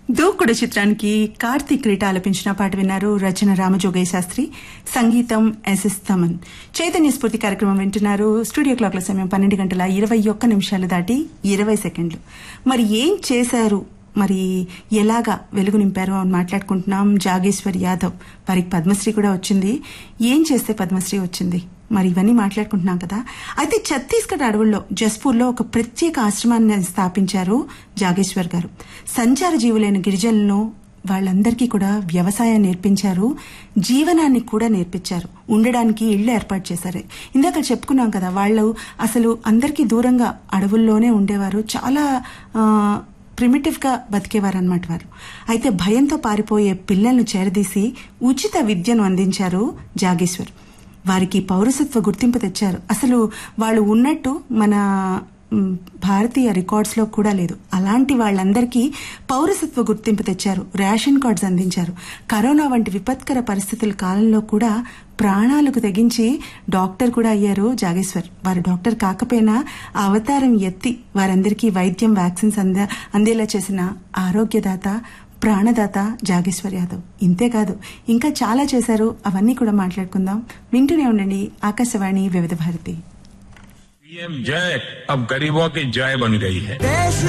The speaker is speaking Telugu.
దూకుడు చిత్రానికి కార్తీక్ రీట ఆలపించిన పాట విన్నారు రచన రామజోగయ్య శాస్త్రి సంగీతం ఎస్ఎస్ తమన్ చైతన్య స్ఫూర్తి కార్యక్రమం వింటున్నారు స్టూడియో క్లాక్ల సమయం పన్నెండు గంటల ఇరవై ఒక్క నిమిషాలు దాటి ఇరవై సెకండ్లు మరి ఏం చేశారు మరి ఎలాగా వెలుగు నింపారు అని మాట్లాడుకుంటున్నాం జాగేశ్వర్ యాదవ్ వారికి పద్మశ్రీ కూడా వచ్చింది ఏం చేస్తే పద్మశ్రీ వచ్చింది మరి ఇవన్నీ మాట్లాడుకుంటున్నాం కదా అయితే ఛత్తీస్గఢ్ అడవుల్లో జస్పూర్లో ఒక ప్రత్యేక ఆశ్రమాన్ని స్థాపించారు జాగేశ్వర్ గారు సంచార జీవులైన గిరిజనులను వాళ్ళందరికీ కూడా వ్యవసాయం నేర్పించారు జీవనాన్ని కూడా నేర్పించారు ఉండడానికి ఇళ్లు ఏర్పాటు చేశారు ఇందాక చెప్పుకున్నాం కదా వాళ్ళు అసలు అందరికీ దూరంగా అడవుల్లోనే ఉండేవారు చాలా ఆ, ప్రిమిటివ్ గా బతికేవారు అనమాట వారు అయితే భయంతో పారిపోయే పిల్లలను చేరదీసి ఉచిత విద్యను అందించారు జాగేశ్వర్ వారికి పౌరసత్వ గుర్తింపు తెచ్చారు అసలు వాళ్ళు ఉన్నట్టు మన మ్, భారతీయ రికార్డ్స్ లో కూడా లేదు అలాంటి వాళ్ళందరికీ పౌరసత్వ గుర్తింపు తెచ్చారు రేషన్ కార్డ్స్ అందించారు కరోనా వంటి విపత్కర పరిస్థితుల కాలంలో కూడా ప్రాణాలకు తెగించి డాక్టర్ కూడా అయ్యారు జాగేశ్వర్ వారు డాక్టర్ కాకపోయినా ఆ అవతారం ఎత్తి వారందరికీ వైద్యం వ్యాక్సిన్స్ అంద అందేలా చేసిన ఆరోగ్యదాత ప్రాణదాత జాగేశ్వర్ యాదవ్ ఇంతేకాదు ఇంకా చాలా చేశారు అవన్నీ కూడా మాట్లాడుకుందాం వింటూనే ఉండండి ఆకాశవాణి వివిధ భారతి पीएम जय अब गरीबों की जय बन गई है